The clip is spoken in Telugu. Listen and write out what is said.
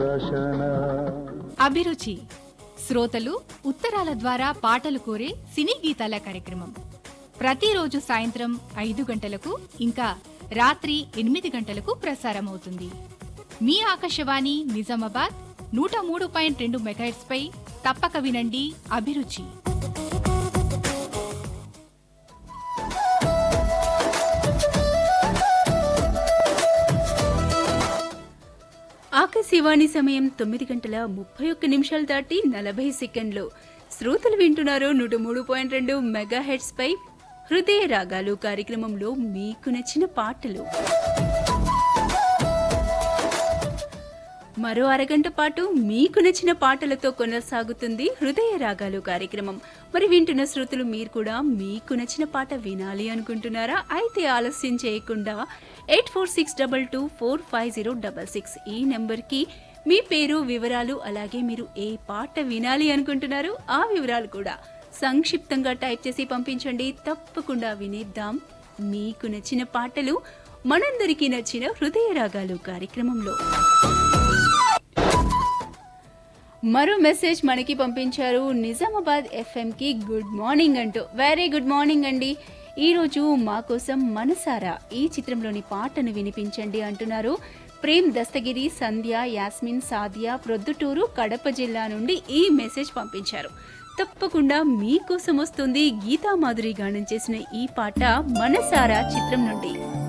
అభిరుచి శ్రోతలు ఉత్తరాల ద్వారా పాటలు కోరే సినీ గీతాల కార్యక్రమం ప్రతిరోజు సాయంత్రం ఐదు గంటలకు ఇంకా రాత్రి ఎనిమిది గంటలకు ప్రసారమవుతుంది మీ ఆకాశవాణి నిజామాబాద్ నూట మూడు పాయింట్ రెండు మెగాహెట్స్ పై తప్పక వినండి అభిరుచి ఆకాశవాణి సమయం తొమ్మిది గంటల ముప్పై ఒక్క నిమిషాలు దాటి నలభై సెకండ్లు శ్రోతలు వింటున్నారు నూట మూడు పాయింట్ రెండు మెగా హెడ్స్ పై హృదయ రాగాలు కార్యక్రమంలో మీకు నచ్చిన పాటలు మరో అరగంట పాటు మీకు నచ్చిన పాటలతో కొనసాగుతుంది హృదయ రాగాలు కార్యక్రమం మరి వింటున్న శ్రోతలు మీరు కూడా మీకు నచ్చిన పాట వినాలి అనుకుంటున్నారా అయితే ఆలస్యం చేయకుండా eight four six double two four five zero double six ఈ నెంబర్కి మీ పేరు వివరాలు అలాగే మీరు ఏ పాట వినాలి అనుకుంటున్నారు ఆ వివరాలు కూడా సంక్షిప్తంగా టైప్ చేసి పంపించండి తప్పకుండా వినేద్దాం మీకు నచ్చిన పాటలు మనందరికీ నచ్చిన హృదయ రాగాలు కార్యక్రమంలో మరో మెసేజ్ మనకి పంపించారు నిజామాబాద్ ఎఫ్ఎంకి గుడ్ మార్నింగ్ అంటూ వెరీ గుడ్ మార్నింగ్ అండి ఈరోజు మా కోసం మనసారా ఈ చిత్రంలోని పాటను వినిపించండి అంటున్నారు ప్రేమ్ దస్తగిరి సంధ్య యాస్మిన్ సాదియా ప్రొద్దుటూరు కడప జిల్లా నుండి ఈ మెసేజ్ పంపించారు తప్పకుండా మీకోసం వస్తుంది గీతా మాధురి గానం చేసిన ఈ పాట మనసారా చిత్రం నుండి